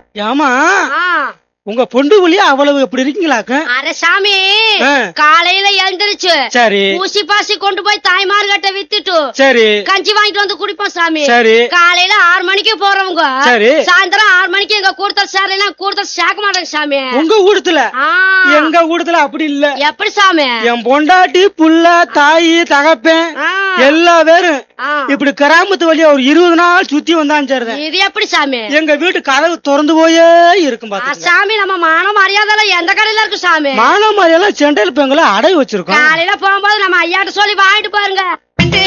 ஏமா ஆ. உங்க பொண்டு புள்ளியா அவ்வளவு எப்படி இருக்கீங்களாக்க அட சாமி ஆ. காலையில எழுந்திருச்சு சரி ஊசி பாசி கொண்டு போய் தாய்மார்கிட்ட வித்துட்டு சரி கஞ்சி வாங்கிட்டு வந்து குடிப்போம் சாமி சரி காலையில ஆறு மணிக்கு போறவங்க சரி. சாயந்தரம் ஆறு மணிக்கு எங்க கூடுதல் சேரலாம் கூடுதல் சேர்க்க மாட்டாங்க சாமி உங்க கூடத்துல ஆ. எங்க கூடத்துல அப்படி இல்ல எப்படி சாமி என் பொண்டாட்டி புள்ள தாயி தகப்பேன் ஆ. எல்லா பேரும் ஆ. இப்படி கிராமத்து வழியா ஒரு இருபது நாள் சுத்தி வந்தான் சரிதான் இது எப்படி சாமி எங்க வீட்டு கதவு திறந்து போயே இருக்கும் ஆ, பாத்துங்க சாமி நம்ம மான மரியாதை எல்லாம் எந்த கடையில இருக்கு சாமி மானமாரியெல்லாம் செண்டல் பெங்களை அடை வச்சிருக்கோம் காலையில போகும்போது நம்ம ஐயாட்ட சொல்லி வாங்கிட்டு பாருங்க